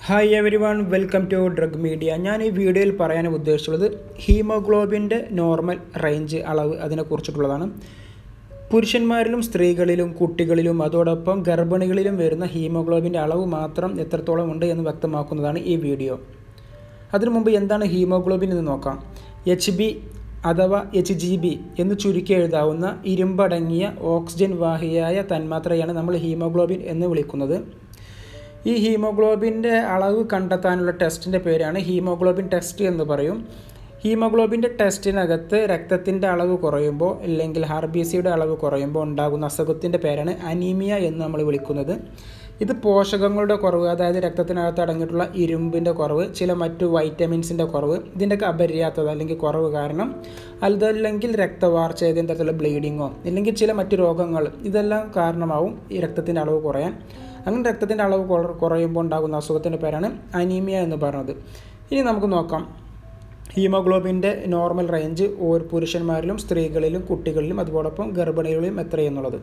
hi everyone welcome to drug media ഞാൻ ഈ വീഡിയോയിൽ പറയാൻ ഉദ്ദേശിച്ചുള്ളത് ഹീമോഗ്ലോബിൻ്റെ നോർമൽ റേഞ്ച് അളവ് അതിനെക്കുറിച്ചിട്ടുള്ളതാണ് പുരുഷന്മാരിലും സ്ത്രീകളിലും കുട്ടികളിലും അതോടൊപ്പം ഗർഭിണികളിലും വരുന്ന ഹീമോഗ്ലോബിൻ്റെ അളവ് മാത്രം എത്രത്തോളം ഉണ്ട് എന്ന് വ്യക്തമാക്കുന്നതാണ് ഈ വീഡിയോ അതിനു മുമ്പ് എന്താണ് ഹീമോഗ്ലോബിൻ എന്ന് നോക്കാം എച്ച് ബി അഥവാ എച്ച് ജി ബി എന്ന് ചുരുക്കി എഴുതാവുന്ന ഇരുമ്പടങ്ങിയ ഓക്സിജൻ വാഹിയായ തന്മാത്രയാണ് നമ്മൾ ഹീമോഗ്ലോബിൻ എന്ന് വിളിക്കുന്നത് ഈ ഹീമോഗ്ലോബിൻ്റെ അളവ് കണ്ടെത്താനുള്ള ടെസ്റ്റിൻ്റെ പേരാണ് ഹീമോഗ്ലോബിൻ ടെസ്റ്റ് എന്ന് പറയും ഹീമോഗ്ലോബിൻ്റെ ടെസ്റ്റിനകത്ത് രക്തത്തിൻ്റെ അളവ് കുറയുമ്പോൾ അല്ലെങ്കിൽ ആർ ബി സിയുടെ അളവ് കുറയുമ്പോൾ ഉണ്ടാകുന്ന അസുഖത്തിൻ്റെ പേരാണ് അനീമിയ എന്ന് നമ്മൾ വിളിക്കുന്നത് ഇത് പോഷകങ്ങളുടെ കുറവ് അതായത് രക്തത്തിനകത്ത് അടങ്ങിയിട്ടുള്ള ഇരുമ്പിൻ്റെ കുറവ് ചില മറ്റു വൈറ്റമിൻസിൻ്റെ കുറവ് ഇതിൻ്റെയൊക്കെ അപര്യാപ്തത അല്ലെങ്കിൽ കുറവ് കാരണം അതല്ലെങ്കിൽ രക്തവാർച്ച ഏതെങ്കിലും തരത്തിലുള്ള ബ്ലീഡിങ്ങോ അല്ലെങ്കിൽ ചില മറ്റു രോഗങ്ങൾ ഇതെല്ലാം കാരണമാവും ഈ രക്തത്തിൻ്റെ അളവ് കുറയാൻ അങ്ങനെ രക്തത്തിൻ്റെ അളവ് കുറയുമ്പോൾ ഉണ്ടാകുന്ന അസുഖത്തിൻ്റെ പേരാണ് അനീമിയ എന്ന് പറയുന്നത് ഇനി നമുക്ക് നോക്കാം ഹീമോഗ്ലോബിൻ്റെ നോർമൽ റേഞ്ച് ഓരോ പുരുഷന്മാരിലും സ്ത്രീകളിലും കുട്ടികളിലും അതോടൊപ്പം ഗർഭിണികളിലും എത്രയെന്നുള്ളത്